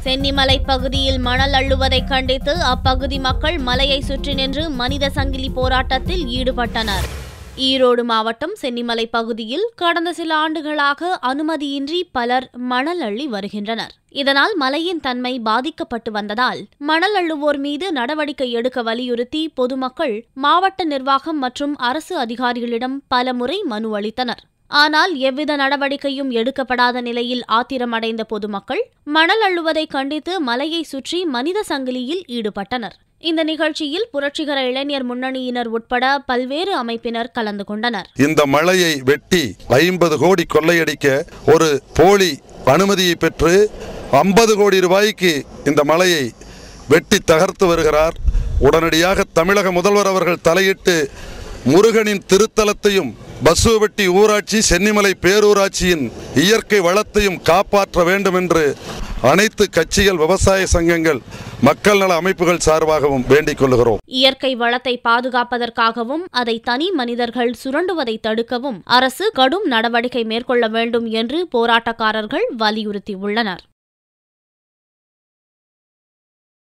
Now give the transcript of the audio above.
சென்னிமலை பகுதியில் மணல் அள்ளுவதை கண்டித்து அப்பகுதி மக்கள் மலையை சுற்றி நின்று மனித சங்கிலி போராட்டத்தில் ஈடுபட்டனர் ஈரோடு மாவட்டம் சென்னிமலை பகுதியில் கடந்த சில ஆண்டுகளாக அனுமதியின்றி பலர் மணல் அள்ளி வருகின்றனர் இதனால் மலையின் தன்மை பாதிக்கப்பட்டு வந்ததால் மணல் அள்ளுவோர் மீது நடவடிக்கை எடுக்க வலியுறுத்தி பொதுமக்கள் மாவட்ட நிர்வாகம் மற்றும் அரசு அதிகாரிகளிடம் பலமுறை மனு அளித்தனர் ஆனால் எவ்வித நடவடிக்கையும் எடுக்கப்படாத நிலையில் ஆத்திரமடைந்த பொதுமக்கள் மணல் அள்ளுவதை கண்டித்து மலையை சுற்றி மனித சங்கிலியில் ஈடுபட்டனர் இந்த நிகழ்ச்சியில் புரட்சிகர இளைஞர் முன்னணியினர் உட்பட பல்வேறு அமைப்பினர் கலந்து கொண்டனர் இந்த மலையை வெட்டி ஐம்பது கோடி கொள்ளையடிக்க ஒரு போலி அனுமதியை பெற்று ஐம்பது கோடி ரூபாய்க்கு இந்த மலையை வெட்டி தகர்த்து வருகிறார் உடனடியாக தமிழக முதல்வர் அவர்கள் தலையிட்டு முருகனின் திருத்தலத்தையும் பசுவெட்டி ஊராட்சி சென்னிமலை பேரூராட்சியின் இயற்கை வளத்தையும் காப்பாற்ற வேண்டும் என்று அனைத்து கட்சிகள் விவசாய சங்கங்கள் மக்கள் நல அமைப்புகள் சார்பாகவும் வேண்டிக் கொள்கிறோம் இயற்கை வளத்தை பாதுகாப்பதற்காகவும் அதை தனி மனிதர்கள் சுரண்டுவதை தடுக்கவும் அரசு கடும் நடவடிக்கை மேற்கொள்ள வேண்டும் என்று போராட்டக்காரர்கள் வலியுறுத்தியுள்ளனர்